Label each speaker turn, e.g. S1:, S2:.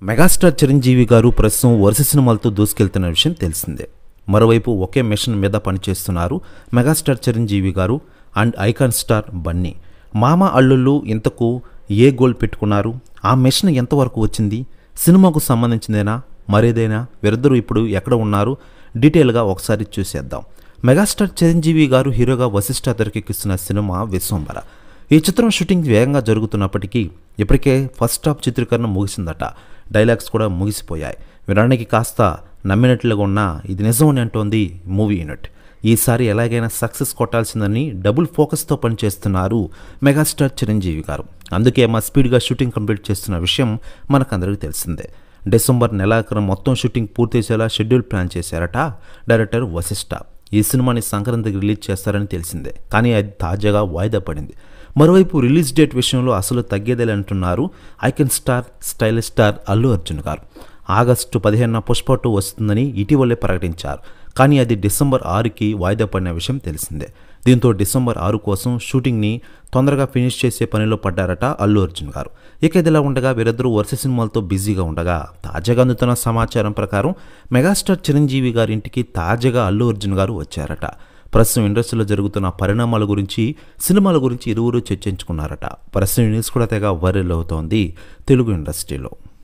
S1: megastar Chiranjeevi గారు ప్రస్తుతం వరుస సినిమాలతో దూసుకెళ్తున్న విషయం తెలిసిందే మరోవైపు ఒకే మిషన్ మీద పనిచేస్తున్నారు మెగాస్టార్ చిరంజీవి గారు అండ్ ఐకాన్ స్టార్ బన్నీ మామ అల్లుళ్ళు ఇంతకు ఏ గోల్ పెట్టుకున్నారు ఆ మిషన్ ఎంతవరకు వచ్చింది సినిమాకు సంబంధించిందేనా మరేదైనా వీరిద్దరూ ఇప్పుడు ఎక్కడ ఉన్నారు డీటెయిల్గా ఒకసారి చూసేద్దాం మెగాస్టార్ చిరంజీవి గారు హీరోగా వశిష్ఠ తెరకెక్కిస్తున్న సినిమా విశ్వంబర ఈ చిత్రం షూటింగ్ వేగంగా జరుగుతున్నప్పటికీ ఇప్పటికే ఫస్ట్ హాఫ్ చిత్రీకరణ ముగిసిందట డైలాగ్స్ కూడా ముగిసిపోయాయి వినడానికి కాస్త నమ్మినట్లుగా ఉన్నా ఇది నిజమని అంటోంది మూవీ యూనిట్ ఈసారి ఎలాగైనా సక్సెస్ కొట్టాల్సిందని డబుల్ ఫోకస్తో పనిచేస్తున్నారు మెగాస్టార్ చిరంజీవి గారు అందుకే మా స్పీడ్గా షూటింగ్ కంప్లీట్ చేస్తున్న విషయం మనకందరికీ తెలిసిందే డిసెంబర్ నెలాఖరు మొత్తం షూటింగ్ పూర్తి చేసేలా షెడ్యూల్ ప్లాన్ చేశారట డైరెక్టర్ వశిష్ఠ ఈ సినిమాని సంక్రాంతికి రిలీజ్ చేస్తారని తెలిసిందే కానీ అది తాజాగా వాయిదా పడింది మరోవైపు రిలీజ్ డేట్ విషయంలో అసలు తగ్గేదేలే అంటున్నారు icon star stylish star Allu Arjun garu August పదిహేనున పుష్ప టూ వస్తుందని ఇటీవలే ప్రకటించారు కానీ అది డిసెంబర్ ఆరుకి వాయిదా పడిన విషయం తెలిసిందే దీంతో డిసెంబర్ ఆరు కోసం షూటింగ్ని తొందరగా ఫినిష్ చేసే పనిలో పడ్డారట అల్లు అర్జున్ గారు ఇక ఇదిలా ఉండగా వీరిద్దరూ వరుస సినిమాలతో బిజీగా ఉండగా తాజాగా అందుతున్న సమాచారం ప్రకారం మెగాస్టార్ చిరంజీవి గారి ఇంటికి తాజాగా అల్లు అర్జున్ గారు వచ్చారట ప్రస్తుతం ఇండస్ట్రీలో జరుగుతున్న పరిణామాల గురించి సినిమాల గురించి ఇరువురు చర్చించుకున్నారట ప్రస్తుతం ఈ న్యూస్ కూడా తెగ వైరల్ అవుతోంది తెలుగు ఇండస్ట్రీలో